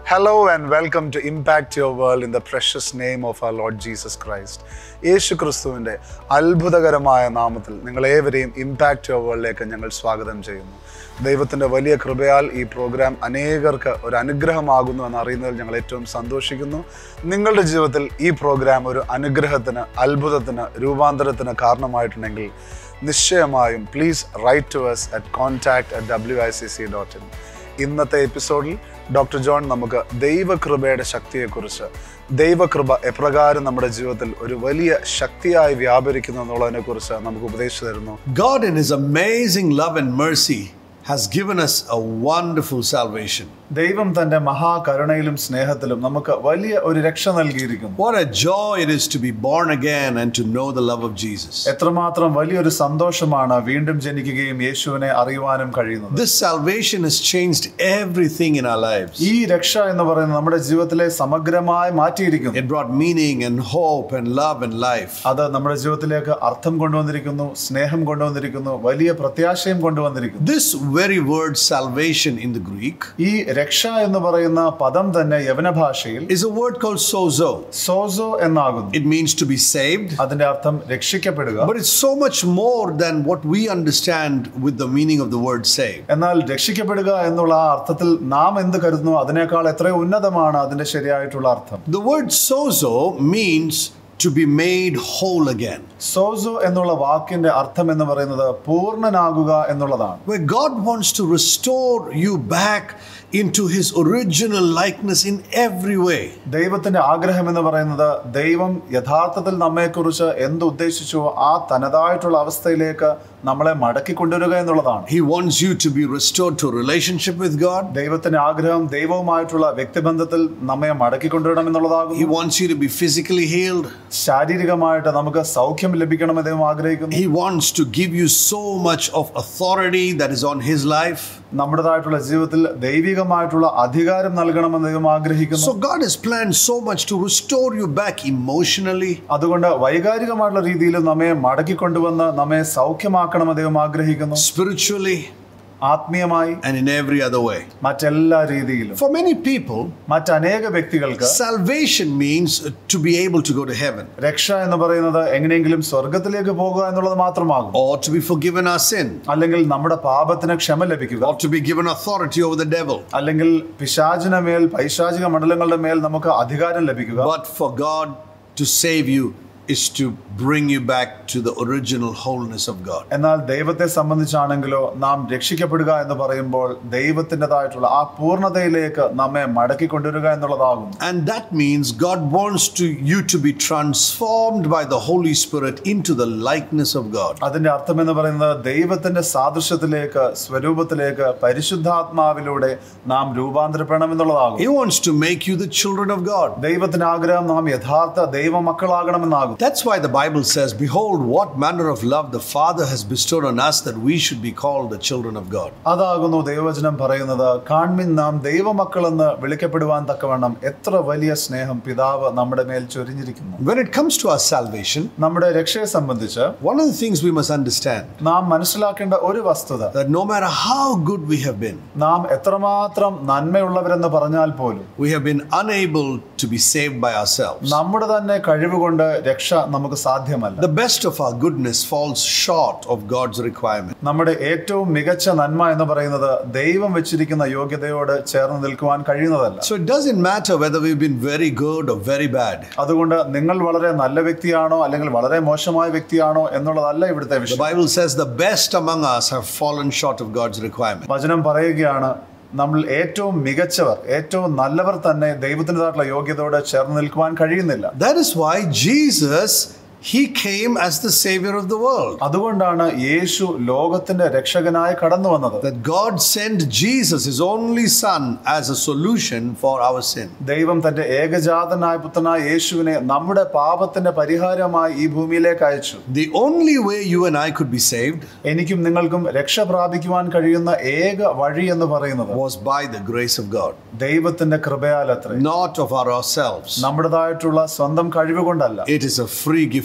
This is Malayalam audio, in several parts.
Hello and welcome to Impact Your World in the precious name of our Lord Jesus Christ. യേശു ക്രിസ്തുവിൻ്റെ അത്ഭുതകരമായ നാമത്തിൽ നിങ്ങളേവരെയും ഇമ്പാക്റ്റ് യുവർ വേൾഡിലേക്ക് ഞങ്ങൾ സ്വാഗതം ചെയ്യുന്നു ദൈവത്തിൻ്റെ വലിയ കൃപയാൽ ഈ പ്രോഗ്രാം അനേകർക്ക് ഒരു അനുഗ്രഹമാകുന്നു എന്ന് അറിയുന്നതിൽ ഞങ്ങൾ ഏറ്റവും സന്തോഷിക്കുന്നു നിങ്ങളുടെ ജീവിതത്തിൽ ഈ പ്രോഗ്രാം ഒരു അനുഗ്രഹത്തിന് അത്ഭുതത്തിന് രൂപാന്തരത്തിന് കാരണമായിട്ടുണ്ടെങ്കിൽ നിശ്ചയമായും please write to us at contact at W I C C dot in ഇന്നത്തെ എപ്പിസോഡിൽ ഡോക്ടർ ജോൺ നമുക്ക് ദൈവകൃപയുടെ ശക്തിയെക്കുറിച്ച് ദൈവകൃപ എപ്രകാരം നമ്മുടെ ജീവിതത്തിൽ ഒരു വലിയ ശക്തിയായി വ്യാപരിക്കുന്നു എന്നുള്ളതിനെക്കുറിച്ച് നമുക്ക് ഉപദേശിച്ചു തരുന്നു God, in His amazing love and mercy, has given us a wonderful salvation. ദൈവം തന്റെ മഹാകരുണയിലും സ്നേഹത്തിലും നമുക്ക് വലിയ ഒരു രക്ഷ നൽകിയിരിക്കുന്നു What a joy it is to be born again and to know the love of Jesus. എത്രമാത്രം വലിയൊരു സന്തോഷമാണ് വീണ്ടും ജനിക്കുകയും യേശുവിനെ അറിയുവാനും കഴിയുന്നത് This salvation has changed everything in our lives. ഈ രക്ഷ എന്ന് പറയുന്നത് നമ്മുടെ ജീവിതത്തിലെ സമഗ്രമായി മാറ്റിയിരിക്കുന്നു It brought meaning and hope and love and life. അത് നമ്മുടെ ജീവിതത്തിലേക്ക് അർത്ഥം കൊണ്ടുവന്നിരിക്കുന്നു സ്നേഹം കൊണ്ടുവന്നിരിക്കുന്നു വലിയ പ്രത്യാശയും കൊണ്ടുവന്നിരിക്കുന്നു This very word salvation in the Greek ഈ രക്ഷ എന്ന് പറയുന്ന പദം തന്നെ യവന ഭാഷയിൽ is a word called sozo. സോസോ എന്നാകുന്നു It means to be saved, അതിന്റെ അർത്ഥം രക്ഷിക്കപ്പെടുക but it's so much more than what we understand with the meaning of the word saved. എന്നാൽ രക്ഷിക്കപ്പെടുക എന്നുള്ള ആ അർത്ഥത്തിൽ നാം എന്ത് കരുതുന്നു അതിനേക്കാൾ എത്രയോ ഉന്നതമാണ് അതിന്റെ ശരിയായിട്ടുള്ള അർത്ഥം The word sozo means to be made whole again. സോസോ എന്നുള്ള വാക്കിന്റെ അർത്ഥം എന്ന് പറയുന്നത് പൂർണ്ണനാകുക എന്നുള്ളതാണ് Where God wants to restore you back into His original likeness in every way. ദൈവത്തിന്റെ ആഗ്രഹം എന്ന് പറയുന്നത് ദൈവം യഥാർത്ഥത്തിൽ നമ്മെക്കുറിച്ച് എന്ത് ഉദ്ദേശിച്ചോ ആ തനതായിട്ടുള്ള അവസ്ഥയിലേക്ക് നമ്മളെ മടക്കി കൊണ്ടുവരിക എന്നുള്ളതാണ് He wants you to be restored to a relationship with God. ദൈവത്തിന്റെ ആഗ്രഹം ദൈവവുമായിട്ടുള്ള വ്യക്തിബന്ധത്തിൽ നമ്മെ മടക്കി കൊണ്ടുവരണം He എന്നുള്ളതാകുന്നു wants you to be physically healed. ശാരീരികമായിട്ട് നമുക്ക് സൗഖ്യം ലഭിക്കണമെന്ന് ദൈവം ആഗ്രഹിക്കുന്നു He wants to give you so much of authority that is on His life. നമ്മുടേതായിട്ടുള്ള ജീവിതത്തിൽ ദൈവികമായിട്ടുള്ള അധികാരം നൽകണമെന്ന് ദൈവം ആഗ്രഹിക്കുന്നു So God has planned so much to restore you back emotionally, അതുകൊണ്ട് വൈകാരികമായിട്ടുള്ള രീതിയിൽ നമ്മെ മടക്കി കൊണ്ടുവന്ന് നമ്മെ സൗഖ്യമാക്കണമെന്ന് ദൈവം ആഗ്രഹിക്കുന്നു spiritually, ആത്മീയമായി and in every other way. മറ്റെല്ലാ രീതിയിലും For many people, മറ്റനേക വ്യക്തികൾക്ക് salvation means to be able to go to heaven. രക്ഷ എന്ന് പറയുന്നത് എങ്ങനെയെങ്കിലും സ്വർഗത്തിലേക്ക് പോകുക എന്നുള്ളത് മാത്രമാകും or to be forgiven our sin, അല്ലെങ്കിൽ നമ്മുടെ പാപത്തിന് ക്ഷമ ലഭിക്കുക or to be given authority over the devil. അല്ലെങ്കിൽ പിശാചിന മേൽ പൈശാചിക മണ്ഡലങ്ങളുടെ മേൽ നമുക്ക് അധികാരം ലഭിക്കുക But for God to save you is to bring you back to the original wholeness of God. എന്നാൽ ദൈവത്തെ സംബന്ധിച്ചാണെങ്കിലോ നാം രക്ഷിക്കപ്പെടുക എന്ന് പറയുമ്പോൾ ദൈവത്തിൻ്റെതായിട്ടുള്ള ആ പൂർണ്ണതയിലേക്ക് നമ്മെ മടക്കി കൊണ്ടുവരിക എന്നുള്ളതാകും And that means God wants to you to be transformed by the Holy Spirit into the likeness of God. അതിന്റെ അർത്ഥം എന്ന് പറയുന്നത് ദൈവത്തിന്റെ സാദൃശ്യത്തിലേക്ക് സ്വരൂപത്തിലേക്ക് പരിശുദ്ധാത്മാവിലൂടെ നാം രൂപാന്തരപ്പെടണം എന്നുള്ളതാകും He wants to make you the children of God. ദൈവത്തിന് ആഗ്രഹം നാം യഥാർത്ഥ ദൈവമക്കളാകണമെന്നാകും That's why the Bible says, Behold, what manner of love the Father has bestowed on us that we should be called the children of God. അതാകുന്നു ദൈവവചനം പറയുന്നത് കാൺമിൻ നാം ദൈവമക്കളെന്ന് വിളിക്കപ്പെടുവാൻ തക്കവണ്ണം എത്ര വലിയ സ്നേഹം പിതാവ് നമ്മുടെ മേൽ ചൊരിഞ്ഞിരിക്കുന്നു When it comes to our salvation, നമ്മുടെ രക്ഷയെ സംബന്ധിച്ച് one of the things we must understand നാം മനസ്സിലാക്കേണ്ട ഒരു വസ്തുത that no matter how good we have been, നാം എത്രമാത്രം നന്മയുള്ളവരെന്ന് പറഞ്ഞാൽ പോലും we have been unable to be saved by ourselves. നമ്മുടെ തന്നെ കഴിവുകൊണ്ട് രക്ഷ നമുക്ക് സാധ്യമല്ല The best of our goodness falls short of God's requirement. നമ്മുടെ ഏറ്റവും മികച്ച നന്മ എന്ന് പറയുന്നത് ദൈവം വെച്ചിരിക്കുന്ന യോഗ്യതയോട് ചേർന്ന് നിൽക്കുവാൻ കഴിയുന്നതല്ല So it doesn't matter whether we've been very good or very bad. അതുകൊണ്ട് നിങ്ങൾ വളരെ നല്ല വ്യക്തിയാണോ അല്ലെങ്കിൽ വളരെ മോശമായ വ്യക്തിയാണോ എന്നുള്ളതല്ല ഇവിടുത്തെ The വിഷയം Bible says the best among us have fallen short of God's requirement. വചനം പറയുകയാണ് നമ്മൾ ഏറ്റവും മികച്ചവർ ഏറ്റവും നല്ലവർ തന്നെ ദൈവത്തിൻ്റെതായിട്ടുള്ള യോഗ്യതയോട് ചേർന്ന് നിൽക്കുവാൻ കഴിയുന്നില്ല That is why Jesus, He came as the Savior of the world. അതുകൊണ്ടാണ് യേശു ലോകത്തിന്റെ രക്ഷകനായി കടന്നു വന്നത് That God sent Jesus, His only Son, as a solution for our sin. ദൈവം തന്റെ ഏകജാതനായ പുത്രനായ യേശുവിനെ നമ്മുടെ പാപത്തിന്റെ പരിഹാരമായി ഈ ഭൂമിയിലേക്ക് അയച്ചു The only way you and I could be saved എനിക്കും നിങ്ങൾക്കും രക്ഷ പ്രാപിക്കുവാൻ കഴിയുന്ന ഏക വഴി എന്ന് പറയുന്നത് was by the grace of God, ദൈവത്തിന്റെ കൃപയാലത്രേ not of our ourselves. നമ്മുടേതായിട്ടുള്ള സ്വന്തം കഴിവ് കൊണ്ടല്ല It is a free gift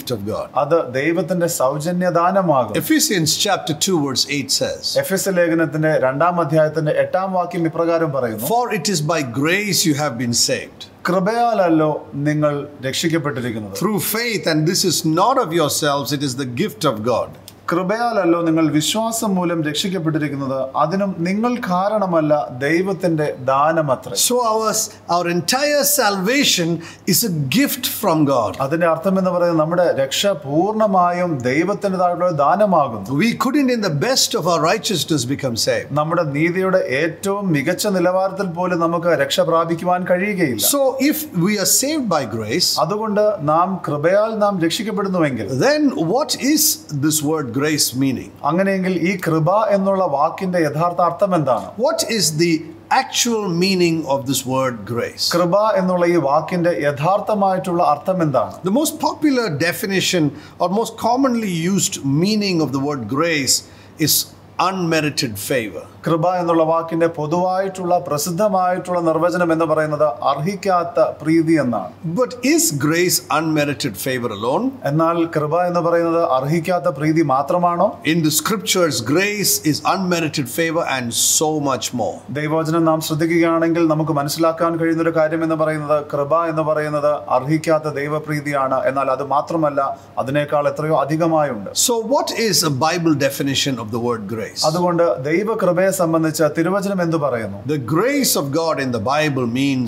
gift of God. അത് ദൈവത്തിന്റെ സൗജന്യദാനമാകും Ephesians chapter 2, verse 8 says, Ephesians ലേഖനത്തിന്റെ രണ്ടാം അധ്യായത്തിന്റെ എട്ടാം വാക്യം ഇപ്രകാരം പറയുന്നു For it is by grace you have been saved കൃപയാലല്ലോ നിങ്ങൾ രക്ഷിക്കപ്പെട്ടിരിക്കുന്നത് through faith, and this is not of yourselves, it is the gift of God. കൃപയാലല്ലോ നിങ്ങൾ വിശ്വാസം മൂലം രക്ഷിക്കപ്പെട്ടിരിക്കുന്നത് അതിനും നിങ്ങൾ കാരണമല്ല ദൈവത്തിന്റെ ദാനമത്രേ So our, our entire salvation is a gift from God. അതിന്റെ അർത്ഥം എന്ന് പറയുന്നത് നമ്മുടെ രക്ഷ പൂർണ്ണമായും ദൈവത്തിൻ്റെതായിട്ടുള്ള ഒരു ദാനമാകുന്നു We couldn't, in the best of our righteousness, become saved. നമ്മുടെ നീതിയുടെ ഏറ്റവും മികച്ച നിലവാരത്തിൽ പോലും നമുക്ക് രക്ഷ പ്രാപിക്കുവാൻ കഴിയുകയില്ല So, if we are saved by grace, അതുകൊണ്ട് നാം കൃപയാൽ നാം രക്ഷിക്കപ്പെടുന്നുവെങ്കിൽ then what is this word grace meaning? അങ്ങനെയെങ്കിൽ ഈ കൃപ എന്നുള്ള വാക്കിന്റെ യഥാർത്ഥ അർത്ഥം എന്താണ് What is the actual meaning of this word grace? കൃപ എന്നുള്ള ഈ വാക്കിന്റെ യഥാർത്ഥമായിട്ടുള്ള അർത്ഥം എന്താണ് The most popular definition or most commonly used meaning of the word grace is unmerited favor. കൃപ എന്നുള്ള വാക്കിന്റെ പൊതുവായിട്ടുള്ള പ്രസിദ്ധമായിട്ടുള്ള നിർവചനം എന്ന് പറയുന്നത് അർഹിക്കാത്ത പ്രീതി എന്നാണ് But is grace unmerited favor alone? എന്നാൽ കൃപ എന്ന് പറയുന്നത് അർഹിക്കാത്ത പ്രീതി മാത്രമാണോ In the scriptures, grace is unmerited favor and so much more. ദൈവവചനം നാം ശ്രദ്ധിക്കുകയാണെങ്കിൽ നമുക്ക് മനസ്സിലാക്കാൻ കഴിയുന്ന ഒരു കാര്യം എന്ന് പറയുന്നത് കൃപ എന്ന് പറയുന്നത് അർഹിക്കാത്ത ദൈവപ്രീതിയാണ് എന്നാൽ അത് മാത്രമല്ല അതിനേക്കാൾ എത്രയോ അധികമായുണ്ട് So, what is a Bible definition of the word grace? അതുകൊണ്ട് ദൈവകൃപയെ സംബന്ധിച്ച് തിരുവചനം എന്തു പറയുന്നു The grace of God in the Bible means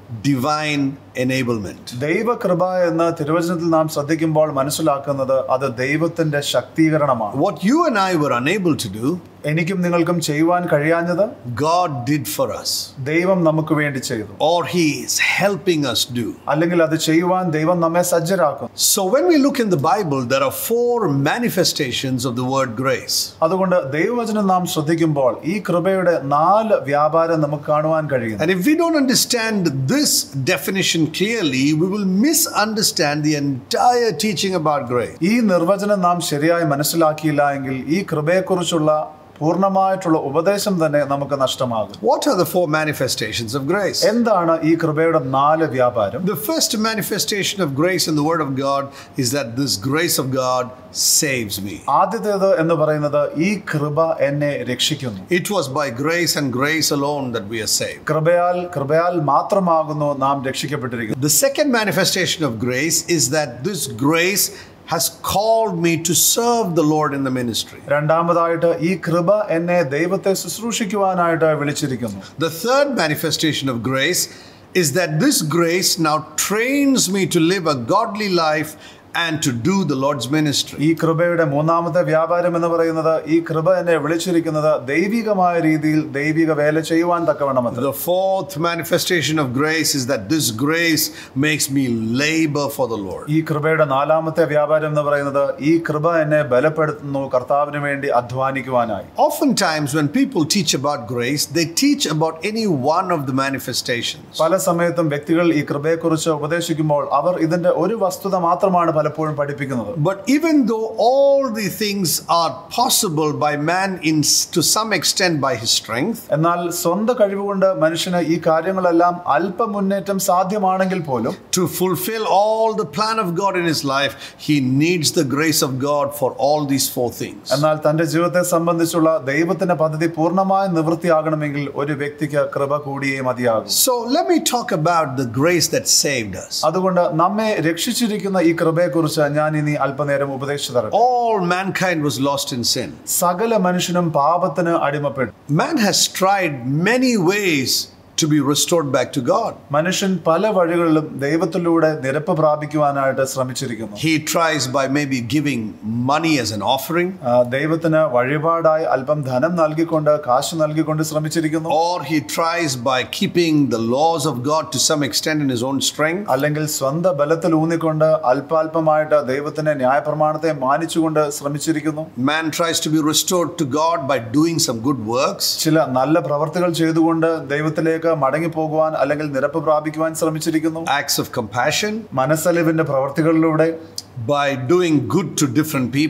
divine enablement. ദൈവകൃപ എന്ന് തിരുവചനത്തിൽ നാം ശ്രദ്ധിക്കുമ്പോൾ മനസ്സിലാക്കുന്നത് അത് ദൈവത്തിന്റെ ശക്തീകരണമാണ് What you and I were unable to do, എനിക്കും നിങ്ങൾക്കും ചെയ്യുവാൻ കഴിയാഞ്ഞത് God did for us, ദൈവം നമുക്ക് വേണ്ടി ചെയ്തു or He is helping us do. അല്ലെങ്കിൽ അത് ചെയ്യുവാൻ ദൈവം നമ്മെ സജ്ജരാക്കും So, when we look in the Bible, there are four manifestations of the word grace. അതുകൊണ്ട് ദൈവവചനം നാം ശ്രദ്ധിക്കുമ്പോൾ ഈ കൃപയുടെ നാല് വ്യാപാരം നമുക്ക് കാണുവാൻ കഴിയുന്നു And if we don't understand this definition clearly, we will misunderstand the entire teaching about grace. ഈ നിർവചനം നാം ശരിയായി മനസ്സിലാക്കിയില്ല എങ്കിൽ ഈ കൃപയെക്കുറിച്ചുള്ള പൂർണ്ണമായിട്ടുള്ള ഉപദേശം തന്നെ നമുക്ക് നഷ്ടമാകും What are the four manifestations of grace? എന്താണ് ഈ കൃപയുടെ നാല് വ്യാപാരം The first manifestation of grace in the Word of God is that this grace of God saves me. ആദ്യത്തേത് എന്ന് പറയുന്നത് ഈ കൃപ എന്നെ രക്ഷിക്കുന്നു It was by grace and grace alone that we are saved. കൃപയാൽ കൃപയാൽ മാത്രമാകുന്നു നാം രക്ഷിക്കപ്പെട്ടിരിക്കുന്നത് The second manifestation of grace is that this grace has called me to serve the Lord in the ministry. രണ്ടാമതായിട്ട് ഈ കൃപ എന്നെ ദൈവത്തെ ശുശ്രൂഷിക്കുവാനായിട്ട് വിളിച്ചിരിക്കുന്നു The third manifestation of grace is that this grace now trains me to live a godly life and to do the Lord's ministry. ഈ കൃപയുടെ മൂന്നാമത്തെ വ്യാപാരം എന്ന് പറയുന്നത് ഈ കൃപ എന്നെ വിളിച്ചിരിക്കുന്നത് ദൈവികമായ രീതിയിൽ ദൈവിക വേല ചെയ്യുവാൻ തക്കവണ്ണമത്ര The fourth manifestation of grace is that this grace makes me labor for the Lord. ഈ കൃപയുടെ നാലാമത്തെ വ്യാപാരം എന്ന് പറയുന്നത് ഈ കൃപ എന്നെ ബലപ്പെടുത്തുന്നു കർത്താവിന് വേണ്ടി അധ്വാനിക്കുവാനായി Oftentimes, when people teach about grace, they teach about any one of the manifestations. പല സമയത്തും വ്യക്തികൾ ഈ കൃപയെക്കുറിച്ച് ഉപദേശിക്കുമ്പോൾ അവർ ഇതിന്റെ ഒരു വസ്തുത മാത്രമാണ് പലപ്പോഴും പഠിപ്പിക്കുന്നത് But even though all the things are possible by man in to some extent by his strength, എന്നാൽ സ്വന്തം കഴിവുകൊണ്ട് മനുഷ്യന് ഈ കാര്യങ്ങളെല്ലാം അല്പ മുന്നേറ്റം സാധ്യമാണെങ്കിൽ പോലും to fulfill all the plan of God in his life, he needs the grace of God for all these four things. എന്നാൽ തന്റെ ജീവിതത്തെ സംബന്ധിച്ചുള്ള ദൈവത്തിന്റെ പദ്ധതി പൂർണ്ണമായി നിവൃത്തിയാകണമെങ്കിൽ ഒരു വ്യക്തിക്ക് കൃപ കൂടിയേ മതിയാകും So let me talk about the grace that saved us. അതുകൊണ്ട് നമ്മെ രക്ഷിച്ചിരിക്കുന്ന ഈ കൃപയെക്കുറിച്ച് ഞാൻ ഇനി അല്പനേരം ഉപദേശിച്ചു തരാം All mankind was lost in sin. സകല മനുഷ്യനും പാപത്തിന് അടിമപ്പെട്ടു Man has tried many ways to be restored back to God. മനുഷ്യൻ പല വഴികളിലും ദൈവത്തിലൂടെ നിരപ്പ് പ്രാപിക്കുവാനായിട്ട് ശ്രമിച്ചിരിക്കുന്നു He tries by maybe giving money as an offering, ആ, ദൈവത്തിന് വഴിപാടായി അല്പം ധനം നൽകിക്കൊണ്ട് കാശ് നൽകിക്കൊണ്ട് ശ്രമിച്ചിരിക്കുന്നു or he tries by keeping the laws of God to some extent in his own strength. അല്ലെങ്കിൽ സ്വന്തം ബലത്തിൽ ഊന്നിക്കൊണ്ട് അല്പാൽപമായിട്ട് ദൈവത്തിന്റെ ന്യായപ്രമാണത്തെ മാനിച്ചുകൊണ്ട് ശ്രമിച്ചിരിക്കുന്നു Man tries to be restored to God by doing some good works. ചില നല്ല പ്രവർത്തികൾ ചെയ്തുകൊണ്ട് ദൈവത്തിലേക്ക് മടങ്ങിപ്പോകുവാൻ അല്ലെങ്കിൽ നിരപ്പ് പ്രാപിക്കുവാൻ ശ്രമിച്ചിരിക്കുന്നു acts of compassion, മനസ്സലിവിന്റെ പ്രവർത്തികളിലൂടെ by doing good to different people,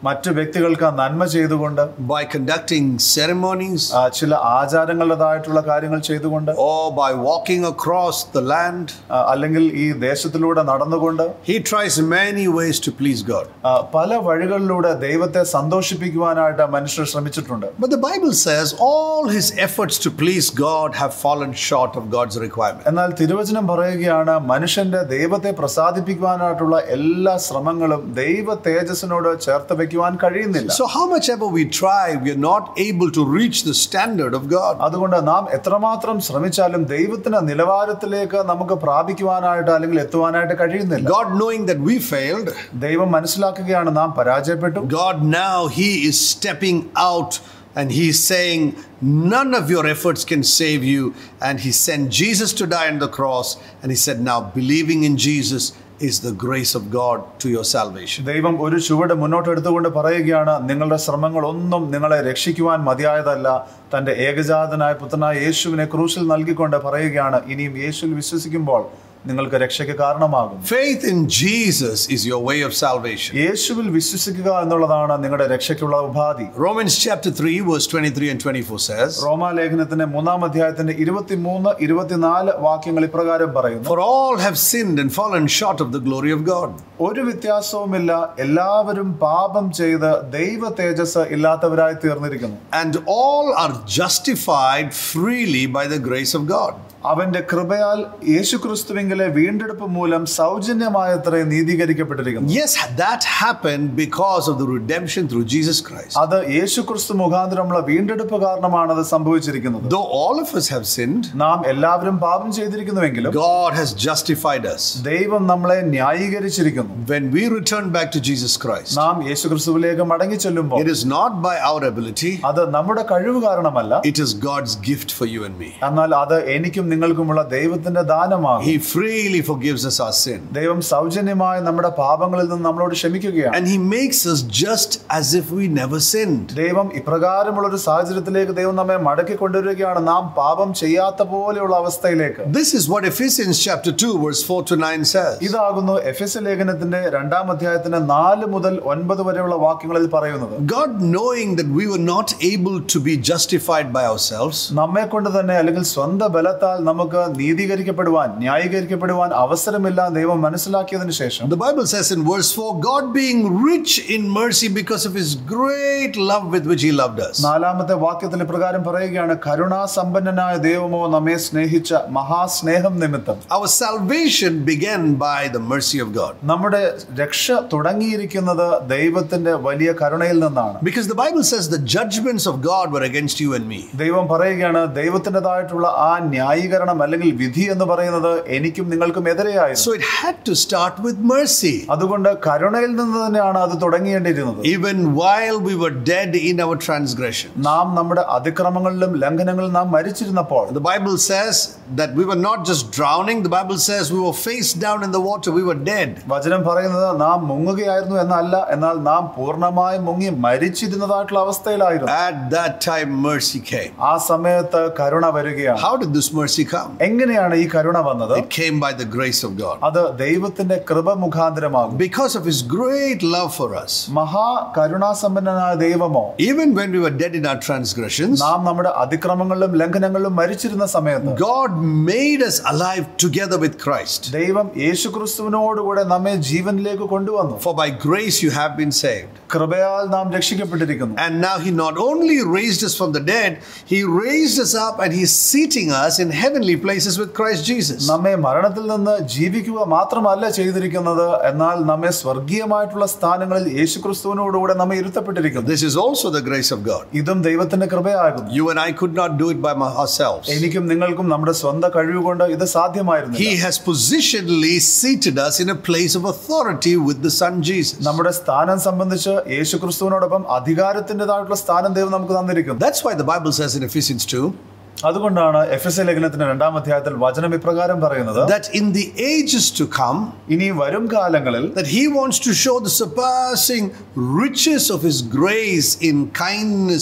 മറ്റു വ്യക്തികൾക്ക് നന്മ ചെയ്തുകൊണ്ട് by conducting ceremonies, ആ, ചില ആചാരങ്ങളുടേതായിട്ടുള്ള കാര്യങ്ങൾ ചെയ്തുകൊണ്ട് or by walking across the land. ആ, അല്ലെങ്കിൽ ഈ ദേശത്തിലൂടെ നടന്നുകൊണ്ട് He tries many ways to please God. ആ, പല വഴികളിലൂടെ ദൈവത്തെ സന്തോഷിപ്പിക്കുവാനായിട്ട് മനുഷ്യർ ശ്രമിച്ചിട്ടുണ്ട് But the Bible says all his efforts to please God have fallen short of God's requirement. എന്നാൽ തിരുവചനം പറയുകയാണ് മനുഷ്യന്റെ ദൈവത്തെ പ്രസാദിപ്പിക്കുവാനായിട്ടുള്ള എല്ലാ ശ്രമങ്ങളും ദൈവ തേജസ്സിനോട് ചേർത്ത് വെക്കുവാൻ കഴിയുന്നില്ല So, how much ever we try, we are not able to reach the standard of God. അതുകൊണ്ട് നാം എത്രമാത്രം ശ്രമിച്ചാലും ദൈവത്തിന്റെ നിലവാരത്തിലേക്ക് നമുക്ക് പ്രാപിക്കുവാനായിട്ട് അല്ലെങ്കിൽ എത്തുവാനായിട്ട് കഴിയുന്നില്ല God, knowing that we failed, ദൈവം മനസ്സിലാക്കുകയാണ് നാം പരാജയപ്പെട്ടു God now He is stepping out and He's saying, None of your efforts can save you. And He sent Jesus to die on the cross. And He said, Now believing in Jesus is the grace of God to your salvation. ദൈവം ഒരു ചുവട് മുന്നോട്ട് എടുത്തുകൊണ്ട് പറയുകയാണ് നിങ്ങളുടെ ശ്രമങ്ങളൊന്നും നിങ്ങളെ രക്ഷിക്കുവാൻ മതിയായതല്ല തന്റെ ഏകജാതനായ പുത്രനായ യേശുവിനെ ക്രൂശിൽ നൽകിക്കൊണ്ട് പറയുകയാണ് ഇനിയും യേശുവിൽ വിശ്വസിക്കുമ്പോൾ നിങ്ങൾക്ക് രക്ഷയ്ക്ക് കാരണമാകും Faith in Jesus is your way of salvation. യേശുവിൽ വിശ്വസിക്കുക എന്നുള്ളതാണ് നിങ്ങളുടെ രക്ഷയ്ക്കുള്ള ഉപാധി Romans chapter 3, verse 23 and 24 says, റോമാലേഖനത്തിന്റെ മൂന്നാം അധ്യായത്തിന്റെ ഇരുപത്തിമൂന്ന് ഇരുപത്തിനാല് വാക്യങ്ങൾ ഇപ്രകാരം പറയുന്നു For all have sinned and fallen short of the glory of God. ഒരു വ്യത്യാസവുമില്ല എല്ലാവരും പാപം ചെയ്ത് ദൈവ തേജസ് ഇല്ലാത്തവരായി തീർന്നിരിക്കുന്നു And all are justified freely by the grace of God. അവന്റെ കൃപയാൽ യേശുക്രിസ്തുവിങ്കിലെ വീണ്ടെടുപ്പ് മൂലം സൗജന്യമായത്രേ നീതീകരിക്കപ്പെട്ടിരിക്കുന്നു Yes, that happened because of the redemption through Jesus Christ. അത് യേശുക്രിസ്തു മുഖാന്തരമുള്ള വീണ്ടെടുപ്പ് കാരണമാണ് അത് സംഭവിച്ചിരിക്കുന്നത് Though all of us have sinned, നാം എല്ലാവരും പാപം ചെയ്തിരിക്കുന്നുവെങ്കിലും God has justified us. ദൈവം നമ്മളെ ന്യായീകരിച്ചിരിക്കുന്നു When we return back to Jesus Christ, നാം യേശുക്രിസ്തുവിലേക്ക് മടങ്ങി ചെല്ലുമ്പോൾ it is not by our ability, അത് നമ്മുടെ കഴിവ് കാരണമല്ല it is God's gift for you and me. എന്നാൽ അത് എനിക്കും നിങ്ങൾക്കുമുള്ള ദൈവത്തിന്റെ ദാനമാണ് He freely forgives us our sin. ദൈവം സൗജന്യമായി നമ്മുടെ പാപങ്ങളിൽ നിന്ന് നമ്മളോട് ക്ഷമിക്കുകയാണ് And He makes us just as if we never sinned. ദൈവം ഇപ്രകാരമുള്ള ഒരു സാഹചര്യത്തിലേക്ക് ദൈവം നമ്മെ മടക്കി കൊണ്ടുവരികയാണ് നാം പാപം ചെയ്യാത്ത പോലെയുള്ള അവസ്ഥയിലേക്ക് This is what Ephesians chapter 2, verse 4 to 9 says. ഇതാകുന്നു എഫ് എസ് ലേഖനത്തിന്റെ രണ്ടാം അധ്യായത്തിന്റെ നാല് മുതൽ ഒൻപത് വരെയുള്ള വാക്യങ്ങളിൽ പറയുന്നത് God, knowing that we were not able to be justified by ourselves, നമ്മെ കൊണ്ട് തന്നെ അല്ലെങ്കിൽ സ്വന്തം ബലത്താൽ നമുക്ക് നീതീകരിക്കപ്പെടുവാൻ ന്യായീകരിക്കപ്പെടുവാൻ അവസരമില്ല എന്ന് ദൈവം മനസ്സിലാക്കിയതിനു ശേഷം the Bible says in verse 4 God being rich in mercy because of His great love with which He loved us. നാലാമത്തെ വാക്യത്തിൽ ഇപ്രകാരം പറയുകയാണ് കരുണാസമ്പന്നനായ ദൈവമോ നമ്മെ സ്നേഹിച്ച മഹാസ്നേഹം നിമിത്തം Our salvation began by the mercy of God. നമ്മുടെ രക്ഷ തുടങ്ങിയിരിക്കുന്നത് ദൈവത്തിന്റെ വലിയ കരുണയിൽ നിന്നാണ് Because the Bible says the judgments of God were against you and me. ദൈവം പറയുകയാണ് ദൈവത്തിൻ്റെതായിട്ടുള്ള ആ ന്യായീകരണം അല്ലെങ്കിൽ വിധി എന്ന് പറയുന്നത് എനിക്കും നിങ്ങൾക്കും എതിരെയായിരുന്നു So it had to start with mercy. അതുകൊണ്ട് കരുണയിൽ നിന്ന് തന്നെയാണ് അത് തുടങ്ങേണ്ടിയിരുന്നത് Even while we were dead in our transgression. നാം നമ്മുടെ അതിക്രമങ്ങളിലും ലംഘനങ്ങളിലും നാം മരിച്ചിരുന്നപ്പോൾ The Bible says that we were not just drowning, the Bible says we were face down in the water, we were dead. വചനം പറയുന്നത് നാം മുങ്ങുകയായിരുന്നു എന്നല്ല എന്നാൽ നാം പൂർണ്ണമായും മുങ്ങി മരിച്ചിരുന്നതായിട്ടുള്ള അവസ്ഥയിലായിരുന്നു At that time, mercy came. ആ സമയത്ത് കരുണ വരികയാണ് How did this mercy come? എങ്ങനെയാണ് ഈ കരുണ വന്നത് It came by the grace of God. അത് ദൈവത്തിന്റെ കൃപ മുഖാന്തരമാകും Because of His great love for us. മഹാ കരുണാസമ്പന്നനായ ദൈവമോ Even when we were dead in our transgressions, നാം നമ്മുടെ അതിക്രമങ്ങളിലും ലംഘനങ്ങളിലും മരിച്ചിരുന്ന സമയത്ത് God made us alive together with Christ. ദൈവം യേശുക്രിസ്തുവിനോടുകൂടെ നമ്മെ ജീവനിലേക്ക് കൊണ്ടുവന്നു For by grace you have been saved. കൃപയാൽ നാം രക്ഷിക്കപ്പെട്ടിരിക്കുന്നു And now He not only raised us from the dead, He raised us up and He's seating us in heavenly places with Christ Jesus. നമ്മെ മരണത്തിൽ നിന്ന് ജീവിക്കുക മാത്രമല്ല ചെയ്തിരിക്കുന്നത് എന്നാൽ നമ്മെ സ്വർഗീയമായിട്ടുള്ള സ്ഥാനങ്ങളിൽ യേശുക്രിസ്തുവിനോടുകൂടെ നമ്മെ ഇരുത്തപ്പെട്ടിരിക്കുന്നു This is also the grace of God. ഇതും ദൈവത്തിന്റെ കൃപയാകുന്നു You and I could not do it by my- ourselves. എനിക്കും നിങ്ങൾക്കും നമ്മുടെ സ്വന്തം കഴിവുകൊണ്ട് ഇത് സാധ്യമായിരുന്നു He has positionally seated us in a place of authority with the Son Jesus. നമ്മുടെ സ്ഥാനം സംബന്ധിച്ച് യേശുക്രിസ്തുവിനോടൊപ്പം അധികാരത്തിൻ്റെതായിട്ടുള്ള സ്ഥാനം ദൈവം നമുക്ക് തന്നിരിക്കുന്നു That's why the Bible says in Ephesians 2 അതുകൊണ്ടാണ് എഫ് എസ് എ ലേഖനത്തിന്റെ രണ്ടാം അധ്യായത്തിൽ വചനം ഇപ്രകാരം പറയുന്നത് that in the ages to come, ഇനി വരും കാലങ്ങളിൽ that He wants to show the surpassing riches of His grace in kindness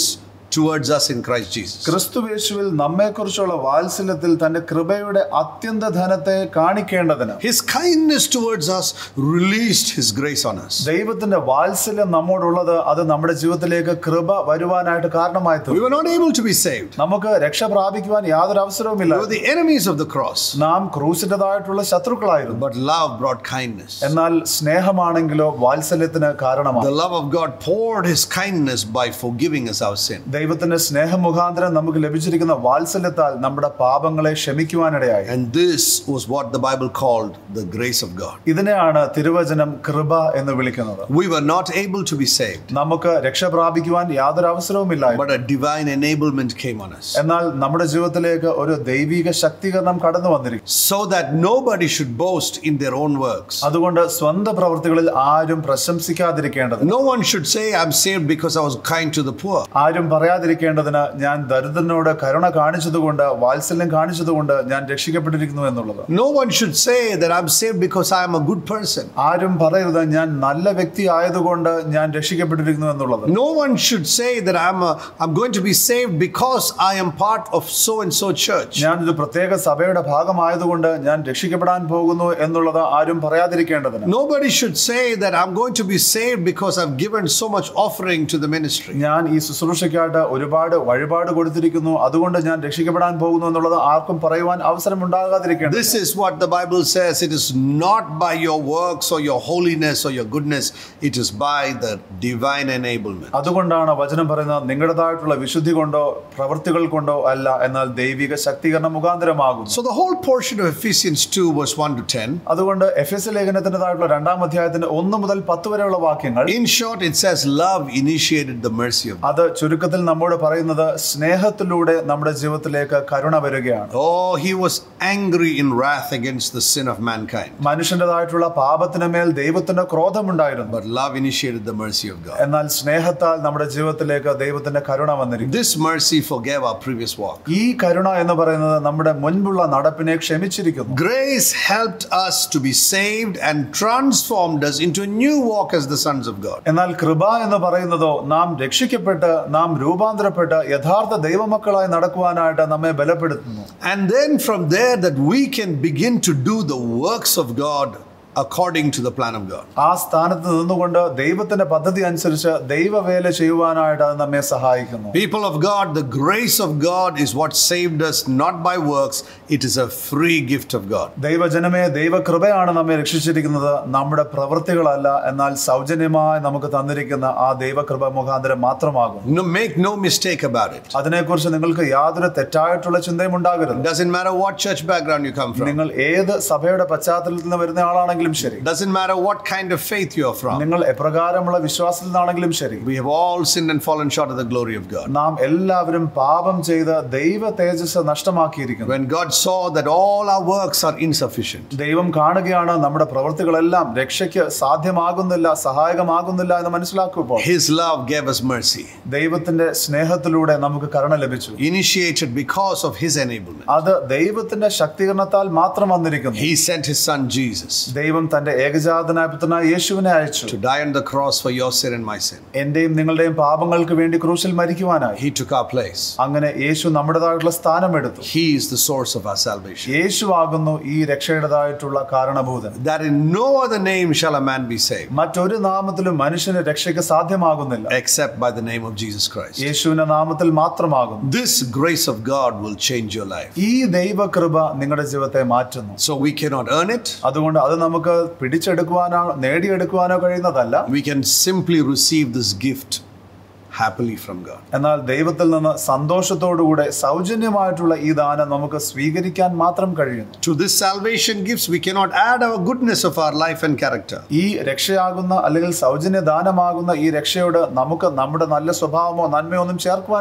towards us in Christ Jesus. ക്രിസ്തുവേശുവിൽ നമ്മെക്കുറിച്ചുള്ള വാത്സല്യത്തിൽ തന്റെ കൃപയുടെ അത്യന്ത ധനത്തെ കാണിക്കേണ്ടതിന് His kindness towards us released His grace on us. ദൈവത്തിന്റെ വാത്സല്യം നമ്മോടുള്ളത് അത് നമ്മുടെ ജീവിതത്തിലേക്ക് കൃപ വരുവാനായിട്ട് കാരണമായി We തീർന്നു were not able to be saved. നമുക്ക് രക്ഷ പ്രാപിക്കുവാൻ യാതൊരു അവസരവുമില്ല We were the enemies of the cross. നാം ക്രൂസിൻ്റെതായിട്ടുള്ള ശത്രുക്കളായിരുന്നു But love brought kindness. എന്നാൽ സ്നേഹമാണെങ്കിലോ വാത്സല്യത്തിന് കാരണമാണ് The love of God poured His kindness by forgiving us our sin. ദൈവത്തിന്റെ സ്നേഹം മുഖാന്തരം നമുക്ക് ലഭിച്ചിരിക്കുന്ന വാത്സല്യത്താൽ നമ്മുടെ പാപങ്ങളെ ക്ഷമിക്കുവാനിടയായി And this was what the Bible called the grace of God. ഇതിനെയാണ് തിരുവചനം കൃപ എന്ന് വിളിക്കുന്നത് We were not able to be saved, നമുക്ക് രക്ഷ പ്രാപിക്കുവാൻ യാതൊരു അവസരവുമില്ലായിരുന്നു but a divine enablement came on us. എന്നാൽ നമ്മുടെ ജീവിതത്തിലേക്ക് ഒരു ദൈവിക ശക്തീകരണം കടന്നു വന്നിരിക്കും So that nobody should boast in their own works. അതുകൊണ്ട് സ്വന്തം പ്രവൃത്തികളിൽ ആരും പ്രശംസിക്കാതിരിക്കേണ്ടത് No one should say, I'm saved because I was kind to the poor. ആരും പറയാതിരിക്കേണ്ടതിന് ഞാൻ ദരിദ്രനോട് കരുണ കാണിച്ചതുകൊണ്ട് വാത്സല്യം കാണിച്ചതുകൊണ്ട് ഞാൻ രക്ഷിക്കപ്പെട്ടിരിക്കുന്നു എന്നുള്ളത് No one should say that I'm saved because I am a good person. ആരും പറയരുത് ഞാൻ നല്ല വ്യക്തി ആയതുകൊണ്ട് ഞാൻ രക്ഷിക്കപ്പെട്ടിരിക്കുന്നു എന്നുള്ളത് No one should say that I'm, a, I'm going to be saved because I am part of so and so church. ഞാൻ ഒരു പ്രത്യേക സഭയുടെ ഭാഗമായതുകൊണ്ട് ഞാൻ രക്ഷിക്കപ്പെടാൻ പോകുന്നു എന്നുള്ളത് ആരും പറയാതിരിക്കേണ്ടതിന് Nobody should say that I'm going to be saved because I've given so much offering to the ministry. ഞാൻ ഈ ശുശ്രൂഷയ്ക്കായിട്ട് ഒരുപാട് വഴിപാട് കൊടുത്തിരിക്കുന്നു അതുകൊണ്ട് ഞാൻ രക്ഷിക്കപ്പെടാൻ പോകുന്നു എന്നുള്ളത് ആർക്കും പറയുവാൻ അവസരം ഉണ്ടാകാതിരിക്കേണ്ടത് This is what the Bible says. It is not by your works or your holiness or your goodness, it is by the divine enablement. അതുകൊണ്ടാണ് വചനം പറയുന്നത് നിങ്ങളുടേതായിട്ടുള്ള വിശുദ്ധി കൊണ്ടോ പ്രവൃത്തികൾ കൊണ്ടോ അല്ല എന്നാൽ ദൈവിക ശക്തീകരണം മുഖാന്തരമാകും So the whole portion of Ephesians 2, verse 1 to 10, അതുകൊണ്ട് എഫ് എസ് ലേഖനത്തിൻ്റെതായിട്ടുള്ള രണ്ടാം അധ്യായത്തിന്റെ ഒന്ന് മുതൽ പത്ത് വരെയുള്ള വാക്യങ്ങൾ in short, it says, Love initiated the mercy of God. അത് ചുരുക്കത്തിൽ നമ്മോട് പറയുന്നത് സ്നേഹത്തിലൂടെ നമ്മുടെ ജീവിതത്തിലേക്ക് കരുണ വരികയാണ് Oh, he was angry in wrath against the sin of mankind. മനുഷ്യൻ്റെതായിട്ടുള്ള പാപത്തിന് മേൽ ദൈവത്തിന്റെ ക്രോധമുണ്ടായിരുന്നു But love initiated the mercy of God. എന്നാൽ സ്നേഹത്താൽ നമ്മുടെ ജീവിതത്തിലേക്ക് ദൈവത്തിന്റെ കരുണ വന്നിരിക്കും This mercy forgave our previous walk. ഈ കരുണ എന്ന് പറയുന്നത് നമ്മുടെ മുൻപുള്ള നടപ്പിനെ ക്ഷമിച്ചിരിക്കുന്നു Grace helped us to be saved and transformed us into a new walk as the sons of God. എന്നാൽ കൃപ എന്ന് പറയുന്നതോ നാം രക്ഷിക്കപ്പെട്ട് നാം രൂപാന്തരപ്പെട്ട് യഥാർത്ഥ ദൈവമക്കളായി നടക്കുവാനായിട്ട് നമ്മെ ബലപ്പെടുത്തുന്നു And then from there, that we can begin to do the works of God according to the plan of God. ആ സ്ഥാനത്ത് നിന്നുകൊണ്ട് ദൈവത്തിന്റെ പദ്ധതി അനുസരിച്ച് ദൈവവേല ചെയ്യുവാനായിട്ട് അത് നമ്മെ സഹായിക്കുന്നു People of God, the grace of God is what saved us, not by works, it is a free gift of God. ദൈവജനമേ ദൈവകൃപയാണ് നമ്മെ രക്ഷിച്ചിരിക്കുന്നത് നമ്മുടെ പ്രവൃത്തികളല്ല എന്നാൽ സൗജന്യമായി നമുക്ക് തന്നിരിക്കുന്ന ആ ദൈവകൃപ മുഖാന്തരം മാത്രമാകും No, make no mistake about it. അതിനെക്കുറിച്ച് നിങ്ങൾക്ക് യാതൊരു തെറ്റായിട്ടുള്ള ചിന്തയും ഉണ്ടാകരുത് Doesn't matter what church background you come from. നിങ്ങൾ ഏത് സഭയുടെ പശ്ചാത്തലത്തിൽ നിന്ന് വരുന്ന ആളാണെങ്കിലും ശരി Doesn't matter what kind of faith you are from. നിങ്ങൾ എപ്രകാരമുള്ള വിശ്വാസത്തിൽ നിന്നാണെങ്കിലും ശരി We have all sinned and fallen short of the glory of God. നാം എല്ലാവരും പാപം ചെയ്ത് ദൈവ തേജസ് നഷ്ടമാക്കിയിരിക്കുന്നു When God saw that all our works are insufficient, ദൈവം കാണുകയാണ് നമ്മുടെ പ്രവൃത്തികളെല്ലാം രക്ഷയ്ക്ക് സാധ്യമാകുന്നില്ല സഹായകമാകുന്നില്ല എന്ന് മനസ്സിലാക്കുമ്പോൾ His love gave us mercy, ദൈവത്തിന്റെ സ്നേഹത്തിലൂടെ നമുക്ക് കരുണ ലഭിച്ചു initiated because of His enablement. അത് ദൈവത്തിന്റെ ശക്തീകരണത്താൽ മാത്രം വന്നിരിക്കുന്നു He sent His Son Jesus ദൈവം തന്റെ ഏകജാതനായ പുത്രനായ യേശുവിനെ അയച്ചു to die on the cross for your sin and my sin. എന്റെയും നിങ്ങളുടെയും പാപങ്ങൾക്ക് വേണ്ടി ക്രൂശിൽ മരിക്കുവാനായി He took our place. അങ്ങനെ യേശു നമ്മുടേതായിട്ടുള്ള സ്ഥാനമെടുത്തു He is the source of our salvation. യേശു ആകുന്നു ഈ രക്ഷയുടേതായിട്ടുള്ള കാരണഭൂതൻ That in no other name shall a man be saved മറ്റൊരു നാമത്തിലും മനുഷ്യന് രക്ഷയ്ക്ക് സാധ്യമാകുന്നില്ല except by the name of Jesus Christ. യേശുവിന്റെ നാമത്തിൽ മാത്രമാകും This grace of God will change your life. ഈ ദൈവകൃപ നിങ്ങളുടെ ജീവിതത്തെ മാറ്റുന്നു So we cannot earn it. അതുകൊണ്ട് അത് നമുക്ക് പിടിച്ചെടുക്കുവാനോ നേടിയെടുക്കുവാനോ കഴിയുന്നതല്ല We can simply receive this gift happily from God. എന്നാൽ ദൈവത്തിൽ നിന്ന് സന്തോഷത്തോടുകൂടെ സൗജന്യമായിട്ടുള്ള ഈ ദാനം നമുക്ക് സ്വീകരിക്കാൻ മാത്രം കഴിയുന്നു To this salvation gifts, we cannot add our goodness of our life and character. ഈ രക്ഷയാകുന്ന അല്ലെങ്കിൽ സൗജന്യ ദാനമാകുന്ന ഈ രക്ഷയോട് നമുക്ക് നമ്മുടെ നല്ല സ്വഭാവമോ നന്മയോ ഒന്നും ചേർക്കുവാൻ കഴിയുക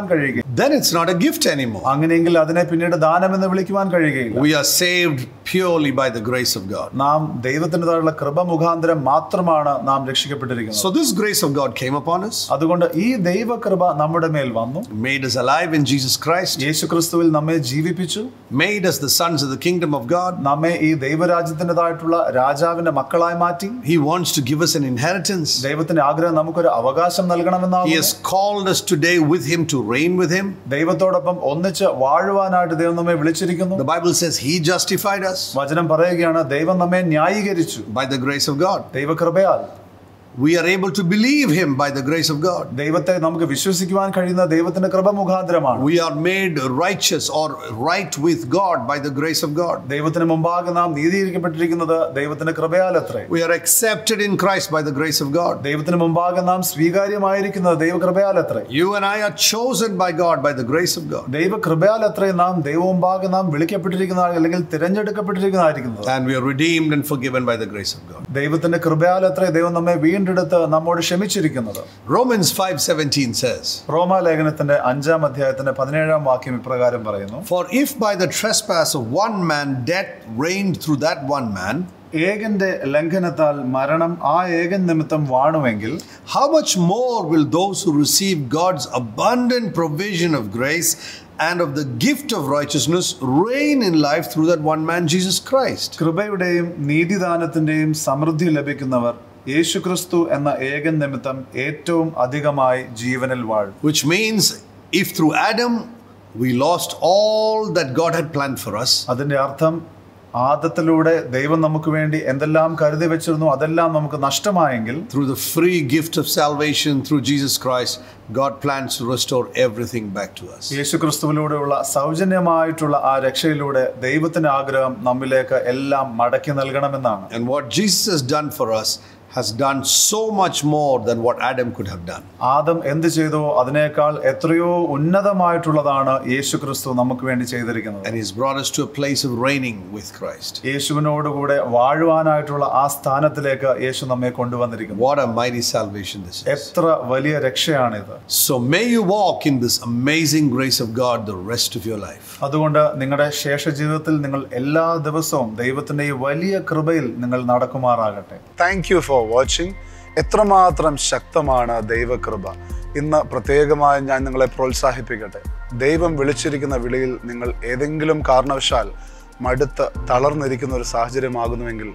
then it's not a gift anymore. അങ്ങനെയെങ്കിൽ അതിനെ പിന്നീട് ദാനമെന്ന് വിളിക്കുവാൻ കഴിയുകയില്ല We are saved purely by the grace of God. നാം ദൈവത്തിൻ്റെതായുള്ള കൃപ മുഖാന്തരം മാത്രമാണ് നാം രക്ഷിക്കപ്പെട്ടിരിക്കുന്നത് So, this grace of God came upon us, അതുകൊണ്ട് ഈ ദൈവകൃപ നമ്മുടെ മേൽ വന്നു made us alive in Jesus Christ, യേശു ക്രിസ്തുവിൽ നമ്മെ ജീവിപ്പിച്ചു made us the sons of the kingdom of God. നമ്മെ ഈ ദൈവരാജ്യത്തിൻ്റെതായിട്ടുള്ള രാജാവിന്റെ മക്കളായി മാറ്റി He wants to give us an inheritance. ദൈവത്തിന്റെ ആഗ്രഹം നമുക്കൊരു അവകാശം He നൽകണമെന്നാണ് has called us today with Him to reign with Him. ദൈവത്തോടൊപ്പം ഒന്നിച്ച് വാഴുവാനായിട്ട് ദൈവം നമ്മെ വിളിച്ചിരിക്കുന്നു The Bible says He justified us വചനം പറയുകയാണ് ദൈവം നമ്മെ ന്യായീകരിച്ചു by the grace of God. ദൈവകൃപയാൽ We are able to believe Him by the grace of God. ദൈവത്തെ നമുക്ക് വിശ്വസിക്കുവാൻ കഴിയുന്ന ദൈവത്തിന്റെ കൃപ മുഖാന്തരമാണ് We are made righteous or right with God by the grace of God. ദൈവത്തിന് മുമ്പാകെ നാം നീതീകരിക്കപ്പെട്ടിരിക്കുന്നത് ദൈവത്തിന്റെ കൃപയാൽ അത്രേ We are accepted in Christ by the grace of God. ദൈവത്തിന് മുമ്പാകെ നാം സ്വീകാര്യമായിരിക്കുന്നത് ദൈവകൃപയാൽ അത്രേ You and I are chosen by God by the grace of God. ദൈവകൃപയാൽ അത്രേ നാം ദൈവമുമ്പാകെ നാം വിളിക്കപ്പെട്ടിരിക്കുന്ന അല്ലെങ്കിൽ തിരഞ്ഞെടുക്കപ്പെട്ടിരിക്കുന്നതായിരിക്കുന്നത് And we are redeemed and forgiven by the grace of God. ദൈവത്തിന്റെ കൃപയാൽ അത്രേ ദൈവം നമ്മെ വീണ്ടെടുത്ത് നമ്മോട് ക്ഷമിച്ചിരിക്കുന്നത് Romans 5:17 says, റോമാലേഖനത്തിന്റെ അഞ്ചാം അധ്യായത്തിന്റെ പതിനേഴാം വാക്യം ഇപ്രകാരം പറയുന്നു For if by the trespass of one man death reigned through that one man, ഏകന്റെ ലംഘനത്താൽ മരണം ആ ഏകൻ നിമിത്തം വാണുവെങ്കിൽ how much more will those who receive God's abundant provision of grace and of the gift of righteousness reign in life through that one man, Jesus Christ? കൃപയുടെയും നീതിദാനത്തിന്റെയും സമൃദ്ധി ലഭിക്കുന്നവർ യേശുക്രിസ്തു എന്ന ഏകൻ നിമിത്തം ഏറ്റവും അധികമായി ജീവനിൽ വാഴും Which means if through Adam we lost all that God had planned for us, അതിന്റെ അർത്ഥം ആദത്തിലൂടെ ദൈവം നമുക്ക് വേണ്ടി എന്തെല്ലാം കരുതി വെച്ചിരുന്നു അതെല്ലാം നമുക്ക് നഷ്ടമായെങ്കിൽ through the free gift of salvation through Jesus Christ, God plans to restore everything back to us. യേശുക്രിസ്തുവിലൂടെയുള്ള സൗജന്യമായിട്ടുള്ള ആ രക്ഷയിലൂടെ ദൈവത്തിന്റെ ആഗ്രഹം നമ്മിലേക്ക് എല്ലാം മടക്കി നൽകണമെന്നാണ് And what Jesus has done for us has done so much more than what Adam could have done. Adam എന്ത് ചെയ്തോ അതിനേക്കാൾ എത്രയോ ഉന്നതമായിട്ടുള്ളതാണ് യേശുക്രിസ്തു നമുക്ക് വേണ്ടി ചെയ്തിരിക്കുന്നത് And He's brought us to a place of reigning with Christ. യേശുവിനോടുകൂടെ വാഴുവാനായിട്ടുള്ള ആ സ്ഥാനത്തിലേക്ക് യേശു നമ്മെ കൊണ്ടുവന്നിരിക്കുന്നു What a mighty salvation this is. എത്ര വലിയ രക്ഷയാണിത് So may you walk in this amazing grace of God the rest of your life. അതുകൊണ്ട് നിങ്ങളുടെ ശേഷ ജീവിതത്തിൽ നിങ്ങൾ എല്ലാ ദിവസവും ദൈവത്തിന്റെ ഈ വലിയ കൃപയിൽ നിങ്ങൾ നടക്കുമാറാകട്ടെ താങ്ക് യു ഫോർ വാച്ചിങ് എത്രമാത്രം ശക്തമാണ് ദൈവകൃപ ഇന്ന് പ്രത്യേകമായി ഞാൻ നിങ്ങളെ പ്രോത്സാഹിപ്പിക്കട്ടെ ദൈവം വിളിച്ചിരിക്കുന്ന വിളിയിൽ നിങ്ങൾ ഏതെങ്കിലും കാരണവശാൽ മടുത്ത് തളർന്നിരിക്കുന്ന ഒരു സാഹചര്യമാകുന്നുവെങ്കിൽ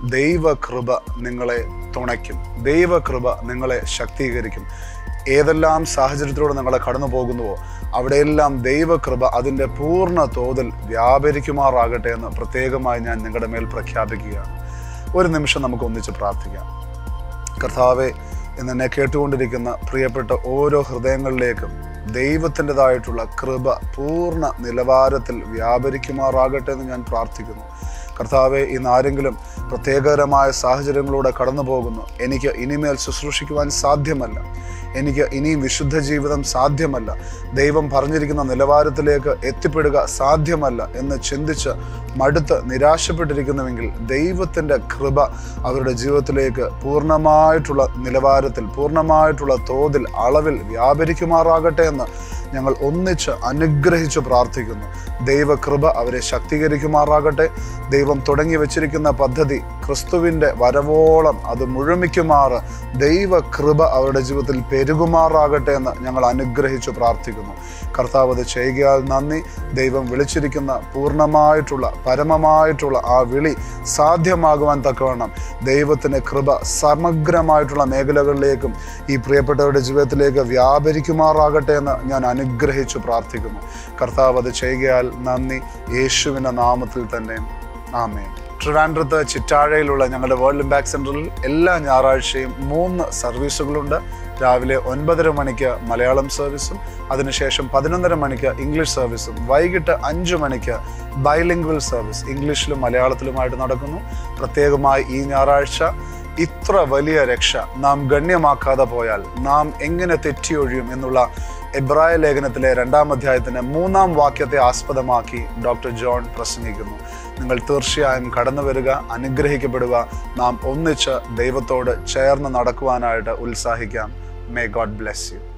ദൈവകൃപ നിങ്ങളെ തുണയ്ക്കും ദൈവകൃപ നിങ്ങളെ ശക്തീകരിക്കും ഏതെല്ലാം സാഹചര്യത്തിലൂടെ നിങ്ങളെ കടന്നു പോകുന്നുവോ അവിടെയെല്ലാം ദൈവകൃപ അതിൻ്റെ പൂർണ്ണ തോതിൽ വ്യാപരിക്കുമാറാകട്ടെ എന്ന് പ്രത്യേകമായി ഞാൻ നിങ്ങളുടെ മേൽ പ്രഖ്യാപിക്കുകയാണ് ഒരു നിമിഷം നമുക്ക് ഒന്നിച്ച് പ്രാർത്ഥിക്കാം കർത്താവെ ഇന്ന് എന്നെ കേട്ടുകൊണ്ടിരിക്കുന്ന പ്രിയപ്പെട്ട ഓരോ ഹൃദയങ്ങളിലേക്കും ദൈവത്തിൻ്റെതായിട്ടുള്ള കൃപ പൂർണ്ണ നിലവാരത്തിൽ വ്യാപരിക്കുമാറാകട്ടെ എന്ന് ഞാൻ പ്രാർത്ഥിക്കുന്നു കർത്താവെ ഇന്ന് ആരെങ്കിലും പ്രത്യേകകരമായ സാഹചര്യങ്ങളിലൂടെ കടന്നു പോകുന്നു എനിക്ക് ഇനിമേൽ ശുശ്രൂഷിക്കുവാൻ സാധ്യമല്ല എനിക്ക് ഇനിയും വിശുദ്ധ ജീവിതം സാധ്യമല്ല ദൈവം പറഞ്ഞിരിക്കുന്ന നിലവാരത്തിലേക്ക് എത്തിപ്പെടുക സാധ്യമല്ല എന്ന് ചിന്തിച്ച് മടുത്ത് നിരാശപ്പെട്ടിരിക്കുന്നുവെങ്കിൽ ദൈവത്തിൻ്റെ കൃപ അവരുടെ ജീവിതത്തിലേക്ക് പൂർണ്ണമായിട്ടുള്ള നിലവാരത്തിൽ പൂർണ്ണമായിട്ടുള്ള തോതിൽ അളവിൽ വ്യാപരിക്കുമാറാകട്ടെ എന്ന് ഞങ്ങൾ ഒന്നിച്ച് അനുഗ്രഹിച്ച് പ്രാർത്ഥിക്കുന്നു ദൈവകൃപ അവരെ ശക്തീകരിക്കുമാറാകട്ടെ ദൈവം തുടങ്ങി വെച്ചിരിക്കുന്ന പദ്ധതി ക്രിസ്തുവിൻ്റെ വരവോളം അത് മുഴുമിക്കുമാറ് ദൈവകൃപ അവരുടെ ജീവിതത്തിൽ പെരുകുമാറാകട്ടെ എന്ന് ഞങ്ങൾ അനുഗ്രഹിച്ച് പ്രാർത്ഥിക്കുന്നു കർത്താവ് അത് ചെയ്യുകയാൽ നന്ദി ദൈവം വിളിച്ചിരിക്കുന്ന പൂർണ്ണമായിട്ടുള്ള പരമമായിട്ടുള്ള ആ വിളി സാധ്യമാകുവാൻ തക്കവണ്ണം ദൈവത്തിൻ്റെ കൃപ സമഗ്രമായിട്ടുള്ള മേഖലകളിലേക്കും ഈ പ്രിയപ്പെട്ടവരുടെ ജീവിതത്തിലേക്ക് വ്യാപരിക്കുമാറാകട്ടെ എന്ന് ഞാൻ അനുഗ്രഹിച്ചു പ്രാർത്ഥിക്കുന്നു കർത്താവ് അത് ചെയ്യുകയാൽ നന്ദി യേശുവിൻ്റെ നാമത്തിൽ തന്നെ ആമേൻ ട്രിവാൻഡ്രത്ത് ചിറ്റാഴയിലുള്ള ഞങ്ങളുടെ വേൾഡ് ഇമ്പാക്ട് സെൻറ്ററിൽ എല്ലാ ഞായറാഴ്ചയും മൂന്ന് സർവീസുകളുണ്ട് രാവിലെ ഒൻപതര മണിക്ക് മലയാളം സർവീസും അതിനുശേഷം പതിനൊന്നര മണിക്ക് ഇംഗ്ലീഷ് സർവീസും വൈകിട്ട് അഞ്ച് മണിക്ക് ബൈലിംഗ്വൽ സർവീസ് ഇംഗ്ലീഷിലും മലയാളത്തിലുമായിട്ട് നടക്കുന്നു പ്രത്യേകമായി ഈ ഞായറാഴ്ച ഇത്ര വലിയ രക്ഷ നാം ഗണ്യമാക്കാതെ പോയാൽ നാം എങ്ങനെ തെറ്റിയൊഴിയും എന്നുള്ള എബ്രായ ലേഖനത്തിലെ രണ്ടാം അധ്യായത്തിന് മൂന്നാം വാക്യത്തെ ആസ്പദമാക്കി ഡോക്ടർ ജോൺ പ്രസംഗിക്കുന്നു നിങ്ങൾ തീർച്ചയായും കടന്നു വരിക അനുഗ്രഹിക്കപ്പെടുക നാം ഒന്നിച്ച് ദൈവത്തോട് ചേർന്ന് നടക്കുവാനായിട്ട് ഉത്സാഹിക്കാം മേ ഗോഡ് ബ്ലെസ് യു